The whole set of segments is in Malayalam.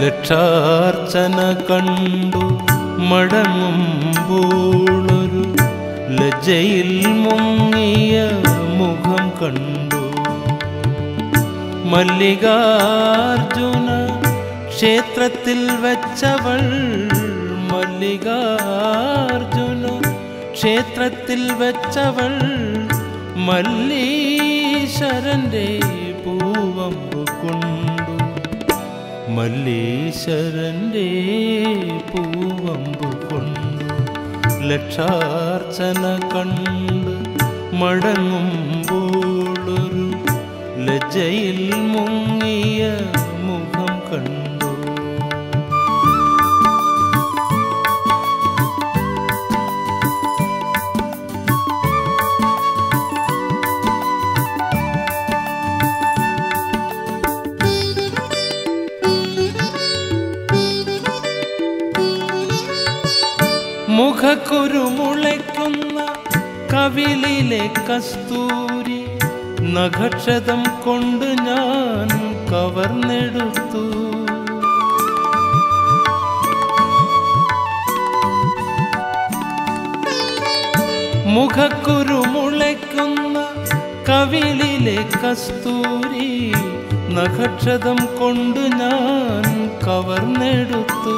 ലക്ഷാർച്ചന കണ്ടു മടങ്ങുമ്പോളൊരു ലജ്ജയിൽ മുങ്ങിയ മുഖം കണ്ടു മല്ലികാർജുന ക്ഷേത്രത്തിൽ വെച്ചവൾ മല്ലികാർജുന ക്ഷേത്രത്തിൽ വെച്ചവൾ മല്ലീശ്വരന്റെ പൂവമ്പ് കൊണ്ടു മല്ലീശ്വരന്റെ പൂവമ്പ് കൊണ്ടു ലക്ഷാർച്ചന കണ്ട് മടങ്ങുമ്പോളൊരു ലജ്ജയിൽ മുങ്ങിയ മുഖം കണ്ടു മുഖക്കുരുമുളയ്ക്കുന്ന കവിളിലെ കസ്തൂരി നഖക്ഷതം കൊണ്ട് ഞാൻ കവർന്നെടുത്തു മുഖക്കുരുമുളയ്ക്കുന്ന കവിളിലെ കസ്തൂരി നഖക്ഷതം കൊണ്ട് ഞാൻ കവർന്നെടുത്തു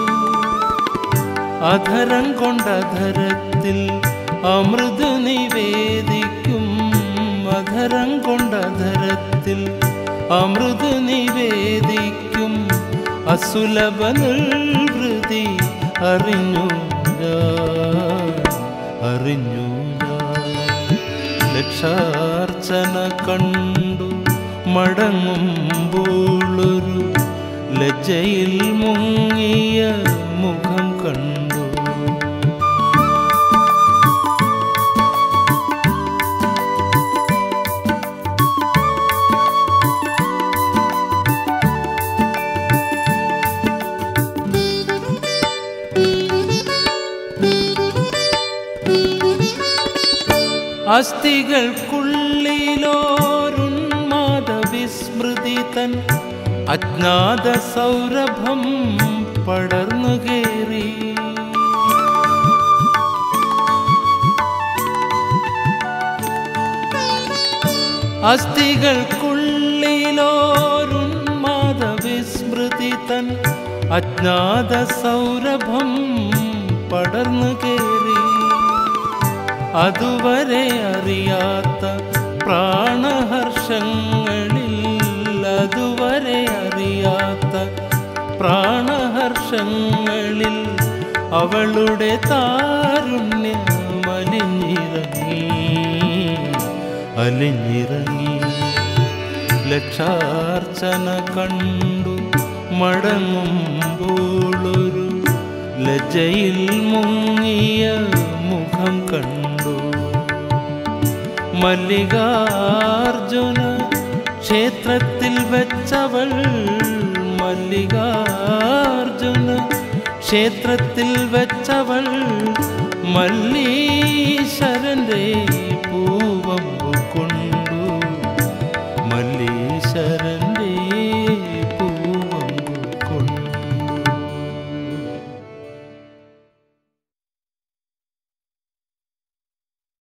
അധരം കൊണ്ടധരത്തിൽ അമൃത് നിവേദിക്കും അധരം കൊണ്ടധരത്തിൽ അമൃത് നിവേദിക്കും അസുലഭ നിർവൃതി അറിഞ്ഞു ഞാൻ അറിഞ്ഞു ഞാൻ ലക്ഷാർച്ചന കണ്ടു മടങ്ങുമ്പോളൊരു ലജ്ജയിൽ മുങ്ങിയ മുഖം കണ്ടു അസ്ഥികൾക്കുള്ളിലോരുന്മാദ വിസ്മൃതി തൻ അജ്ഞാത സൗരഭം പടർന്നു കയറി അസ്ഥികൾക്കുള്ളിലോരുന്മാദ വിസ്മൃതി തൻ അജ്ഞാത സൗരഭം പടർന്നു കയറി അതുവരെ അറിയാത്ത പ്രാണഹർഷങ്ങളിൽ അതുവരെ അറിയാത്ത പ്രാണഹർഷങ്ങളിൽ അവളുടെ താരുണ്യമലിഞ്ഞിറങ്ങി അലിഞ്ഞിറങ്ങി ലക്ഷാർച്ചന കണ്ടു മടങ്ങുമ്പോളൊരു ലജ്ജയിൽ മുങ്ങിയ മുഖം കണ്ടു മല്ലികാർജുന ക്ഷേത്രത്തിൽ വെച്ചവൾ മല്ലികാർജുന ക്ഷേത്രത്തിൽ വെച്ചവൾ മല്ലീശ്വരന്റെ